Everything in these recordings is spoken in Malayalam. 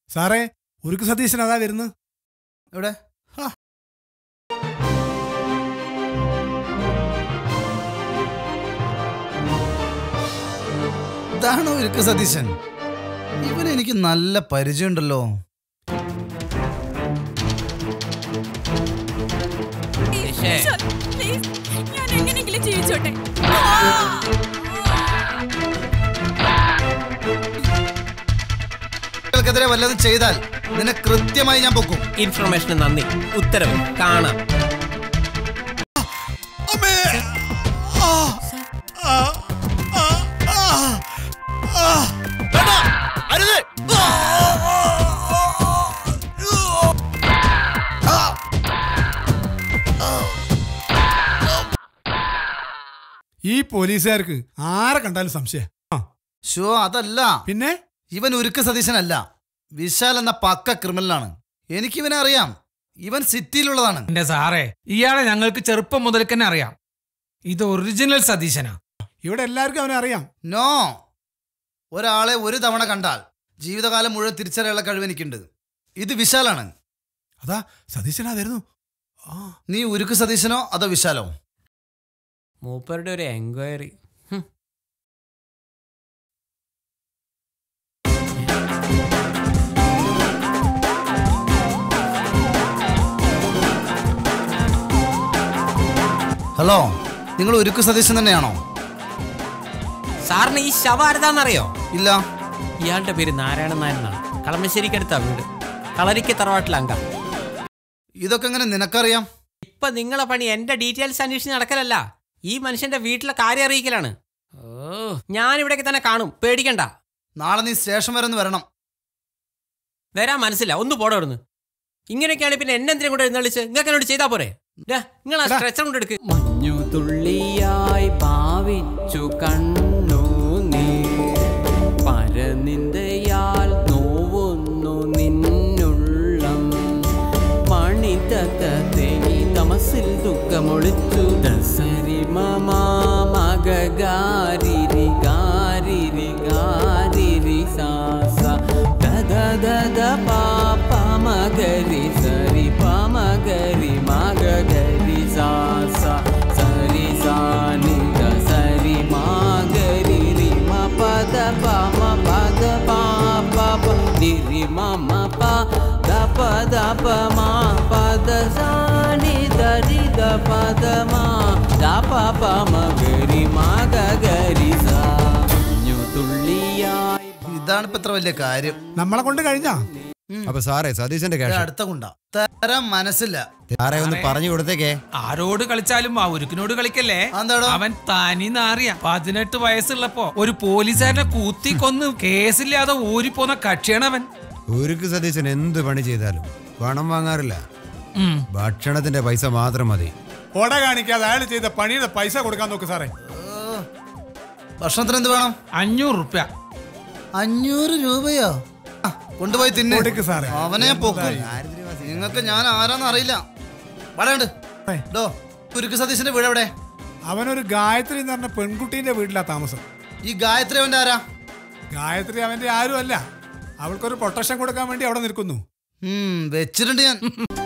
സാറേ ഉരുക്ക് സതീശൻ അതാ വരുന്നത് എവിടെ ഇതാണോ ഇരിക്ക സതീശൻ ഇവൻ എനിക്ക് നല്ല പരിചയമുണ്ടല്ലോ പ്ലീസ് ഞാൻ എങ്ങനെയെങ്കിലും ജീവിച്ചോട്ടെ കുട്ടികൾക്കെതിരെ വല്ലതും ചെയ്താൽ നിന്നെ കൃത്യമായി ഞാൻ പൊക്കും ഇൻഫർമേഷന് നന്ദി ഉത്തരവ് കാണാം ഈ പോലീസുകാർക്ക് ആരെ കണ്ടാലും സംശയം ആ, ഷോ അതല്ല പിന്നെ ഇവൻ ഉരുക്ക് സതീശനല്ല വിശാൽ എന്ന പക്ക ക്രിമിനലാണ് എനിക്കിവനെ അറിയാം ഇവൻ സിറ്റിയിലുള്ളതാണ് എന്റെ സാറേ ഇയാളെ ഞങ്ങൾക്ക് ചെറുപ്പം മുതൽ തന്നെ അറിയാം ഇത് ഒറിജിനൽ സതീശനാ ഇവിടെ എല്ലാവർക്കും അവനെ അറിയാം നോ ഒരാളെ ഒരു തവണ കണ്ടാൽ ജീവിതകാലം മുഴുവൻ തിരിച്ചറിയാനുള്ള കഴിവ് എനിക്കുണ്ട് ഇത് വിശാലാണ് അതാ സതീശനാ വരുന്നു ആ നീ ഉരുക്ക് സതീശനോ അതോ വിശാലോ മൂപ്പരുടെ ഒരു എൻക്വയറി ഹലോ നിങ്ങൾ ഉരുക്ക് സതീശൻ തന്നെയാണോ സാറിന് ഈ ശവാരതാന്നറിയോ ഇല്ല ഇയാളുടെ പേര് നാരായണൻ നായർ എന്നാണ് കളമശ്ശേരിക്കടുത്താ വീട് കളരിക്ക് തറവാട്ടിലങ്ക ഇതൊക്കെ എങ്ങനെ നിനക്കറിയാം ഇപ്പൊ നിങ്ങളെ പണി എന്റെ ഡീറ്റെയിൽസ് അന്വേഷിച്ച് നടക്കലല്ല ഈ മനുഷ്യന്റെ വീട്ടിലെ കാര്യം അറിയിക്കലാണ് ഓ ഞാൻ ഇവിടേക്ക് തന്നെ കാണും പേടിക്കണ്ട നാളെ നീ സ്റ്റേഷൻ വരെ ഒന്ന് വരണം വരാൻ മനസ്സില്ല ഒന്ന് പോടെ അവിടുന്ന് ഇങ്ങനെയൊക്കെയാണ് പിന്നെ എന്നെന്തിനും കൂടെ എഴുന്നള്ളിച്ച് നിങ്ങൾക്ക് എന്നോട് ചെയ്താ പോരെ നിങ്ങൾ ആ സ്ട്രെച്ചർ കൊണ്ട് എടുക്ക് മഞ്ഞു തുള്ളിയായി ഭാവിച്ചു കണ്ണു നീ പരനിന്ദയാൽ നോവുന്നു നിന്നുള്ളം മണിതക തേങ്ങി തമസിൽ ദുഃഖമൊളിച്ചു ദസരി മമാ മഗാരിരി ഗാരിരി ഗാരിരി സാസ ദദ ദദ പാപ മഗരി സരി പമഗരി മഗരി സാസ സരി സാനി ദ സരി മഗരി രി മ പദ പമ പദ പാപ രി മമ പ ద పద ప మా పద సాని దరి ద పద మా ద ప ప మ గరి మా గ గరి సా ഞു തുള്ളിയായി ഇതാണ് ഇപ്പൊ ഇത്ര വലിയ കാര്യം നമ്മളെ കൊണ്ട് കഴിഞ്ഞാ അപ്പൊ സാറേ സതീശന്റെ ദേ ക്യാഷ് അടുത്ത കുണ്ട തരാൻ മനസ്സില്ല സാറേ ഒന്ന് പറഞ്ഞു കൊടുത്തേക്കേ ആരോട് കളിച്ചാലും ആ ഉരുക്കിനോട് കളിക്കല്ലേ അതെന്താടോ? അവൻ തനി നാറിയ പതിനെട്ട് വയസ്സുള്ളപ്പോ ഒരു പോലീസുകാരനെ കൂത്തി കൊന്ന് കേസില്ലാതെ ഊരിപ്പോന്ന കക്ഷിയാണ് അവൻ ഉരുക്ക് സതീശൻ എന്ത് പണി ചെയ്താലും പണം വാങ്ങാറില്ല ഉം. ഭക്ഷണത്തിന്റെ പൈസ മാത്രം മതി കൊട കാണിക്കാതെ അയാൾ ചെയ്ത പണിയുടെ പൈസ കൊടുക്കാൻ നോക്ക് സാറേ ഏ, ഭക്ഷണത്തിന് എന്ത് വേണം അഞ്ഞൂറ് റുപ്യ അഞ്ഞൂറ് രൂപയോ ആ, കൊണ്ടുപോയി തിന്നെ കൊടുക്ക് സാറേ. അവനെ പൊക്കും നിങ്ങൾക്ക് ഞാൻ ആരാന്ന് അറിയില്ല വളയുണ്ട് ഏയ്. ഡോ ഉരുക്ക് സതീശന്റെ വീട് എവിടെ അവനൊരു ഗായത്രി എന്ന് പറഞ്ഞ പെൺകുട്ടീന്റെ വീട്ടിലാ താമസം ഈ ഗായത്രി അവന്റെ ആരാ ഗായത്രി അവന്റെ ആരും അല്ല അവൾക്കൊരു പ്രൊട്ടക്ഷൻ കൊടുക്കാൻ വേണ്ടി അവിടെ നിൽക്കുന്നു ഉം, വെച്ചിട്ടുണ്ട് ഞാൻ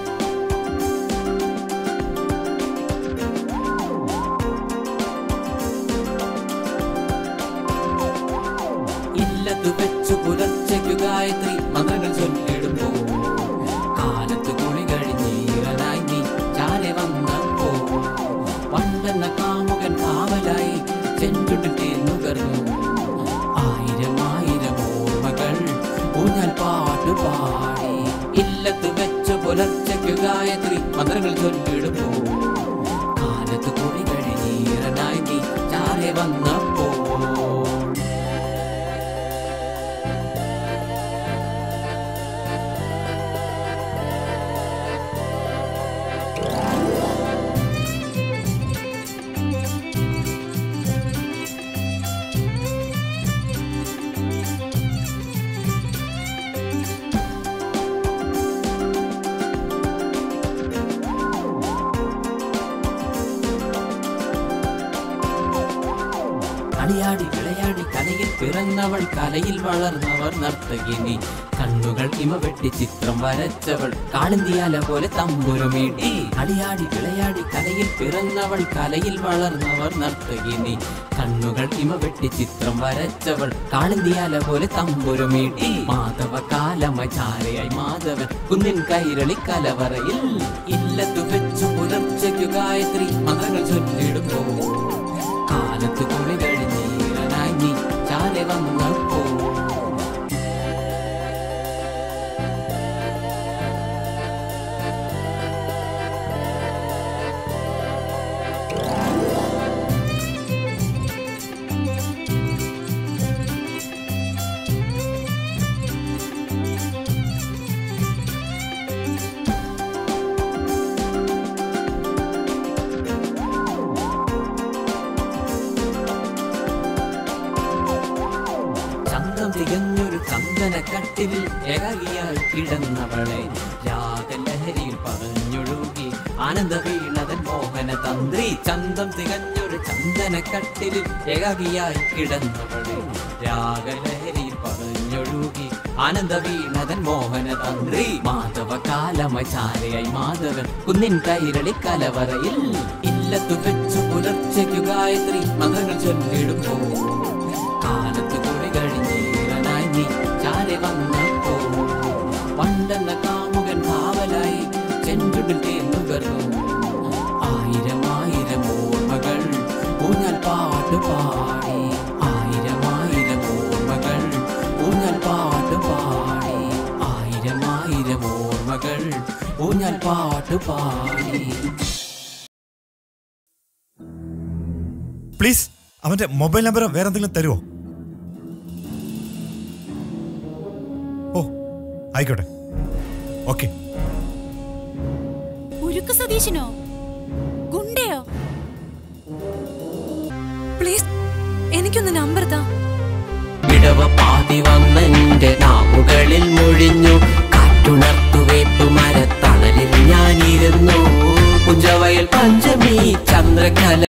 ഇല്ലതു വെച്ചു പുലർച്ചയ്ക്കു ഗായത്രി മന്ത്രങ്ങൾ ചൊല്ലിടുമ്പോ കാലത്ത് കുളി കഴിഞ്ഞീരനായി നീ ചാലെ വന്നപ്പോ പണ്ടെന്ന കാമുകൻ കാവലായി ചെഞ്ചുട്ടിട്ട് നുകർന്നു ആയിരം ആയിരം ഓർമ്മകൾ ഊഞ്ഞാൽ പാട്ട് പാടി ഇല്ലത്ത് വെച്ചു പുലർച്ചയ്ക്കു ഗായത്രി മന്ത്രങ്ങൾ ചൊല്ലിടുമ്പോ കാലത്ത് കുളി കഴിഞ്ഞീരനായി നീ ചാലെ വന്നപ്പോ കളിയാടി വിളയാടി കലയിൽ പിറന്നവൾ കലയിൽ വളർന്നവർ നർത്തകിനി കണ്ണുകൾ ഇമ വെട്ടി ചിത്രം വരച്ചവൾ കാളിന്തിയാല പോലെ തമ്പുരുമീട്ടി അടിയാടി വിളയാടി കലയിൽ പിറന്നവൾ കലയിൽ വളർന്നവർ നർത്തകിനി കണ്ണുകൾ ഇമ വെട്ടി ചിത്രം വരച്ചവൾ കാളിന്തിയാല പോലെ തമ്പുരുമീട്ടി മാധവ കാലമചാരയായി മാധവൻ കുന്നിൻ കൈരളി കലവറയിൽ ഇല്ലത്തു വെച്ചു പുലർച്ചയ്ക്കു ഗായത്രി മന്ത്രങ്ങൾ ചൊല്ലിടുമ്പോ കാലത്ത് കുളി കഴിഞ്ഞീരനായി നീ ചാല വന്നപ്പോ ചന്തം തികഞ്ഞൊരു ചന്ദന കട്ടിലിൽ ഏകാകിയായി കിടന്നവളെ രാഗലഹരിയിൽ പറഞ്ഞൊഴുകി ആനന്ദ വീണതൻ മോഹന തന്ത്രി ചന്തം തികഞ്ഞൊരു ചന്ദന കട്ടിലിൽ ഏകാകിയായി കിടന്നവളെ രാഗലഹരിയിൽ പറഞ്ഞൊഴുകി ആനന്ദ വീണതൻ മോഹന തന്ത്രി മാധവ കാലമചാരയായി മാധവൻ കുന്നിൻ കൈരളി കലവറയിൽ ഇല്ലത്തു വെച്ചു പുലർച്ചയ്ക്കു ഗായത്രി മന്ത്രങ്ങൾ ചൊല്ലിടുമ്പോ കാലത്ത് കുളി കഴിഞ്ഞീരനായി നീ ചാരി വന്നപ്പോ പണ്ടെന്ന കാമുകൻ കാവലായി ചെഞ്ചുടിൽ തേന്നുകർന്നു ആയിരം ആയിരം ഓർമ്മകൾ ഊഞ്ഞാൽ പാട്ട് പാടി ആയിരം ആയിരം ഓർമ്മകൾ ഊഞ്ഞാൽ പാട്ട് പാടി ആയിരം ആയിരം ഓർമ്മകൾ ഊഞ്ഞാൽ പാട്ട് പാടി പ്ലീസ് അവന്റെ മൊബൈൽ നമ്പർ വേറെ എന്തെങ്കിലും തരുമോ ഓ ആയിക്കോട്ടെ ഓക്കെ ഉരുക്ക് സതീശനോ ഗുണ്ടയോ പ്ലീസ് എനിക്കൊന്ന് നമ്പർ താ വിടവ പാതി വന്നെന്റെ നാവുകളിൽ മൊഴിഞ്ഞു കാറ്റുണർത്തു വേപ്പു മരത്തണലിൽ ഞാനിരുന്നു കുഞ്ചവയൽ പഞ്ചമി ചന്ദ്രകല